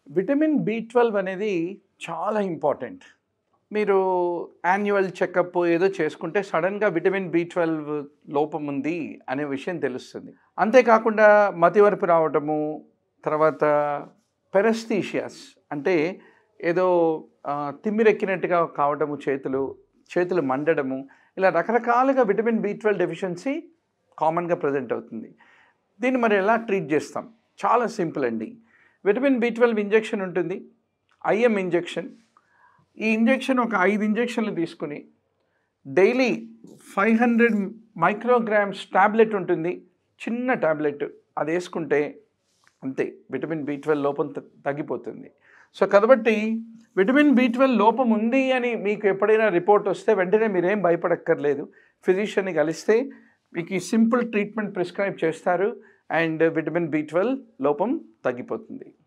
vitamin B twelve అనేది చాలా important మీరు యాన్యువల్ చెకప్ ఏదో చేసుకుంటే సడన్గా విటమిన్ బి ట్వెల్వ్ లోపం ఉంది అనే విషయం తెలుస్తుంది అంతేకాకుండా మతివరపు రావటము తర్వాత పెరస్థీషియాస్ అంటే ఏదో ఆ, తిమ్మిరెక్కినట్టుగా కావడము చేతులు చేతులు మండడము ఇలా రకరకాలుగా విటమిన్ బి ట్వెల్వ్ డెఫిషియన్సీ కామన్గా ప్రజెంట్ అవుతుంది దీన్ని మరి ఎలా ట్రీట్ చేస్తాం చాలా సింపుల్ అండి విటమిన్ బి ట్వెల్వ్ ఇంజెక్షన్ ఉంటుంది ఐఎం ఇంజెక్షన్ ఈ ఇంజెక్షన్ ఒక ఐదు ఇంజెక్షన్లు తీసుకుని daily five hundred micrograms tablet ఉంటుంది చిన్న టాబ్లెట్ అది వేసుకుంటే అంతే విటమిన్ బి ట్వెల్వ్ లోపం త- తగ్గిపోతుంది సో కాబట్టి విటమిన్ బి ట్వెల్వ్ లోపం ఉంది అని మీకు ఎప్పుడైనా రిపోర్ట్ వస్తే వెంటనే మీరేం భయపడక్కర్లేదు ఫిజిషియన్ని కలిస్తే మీకు ఈ సింపుల్ ట్రీట్మెంట్ ప్రిస్క్రైబ్ చేస్తారు అండ్ విటమిన్ బి ట్వెల్వ్ లోపం తగ్గిపోతుంది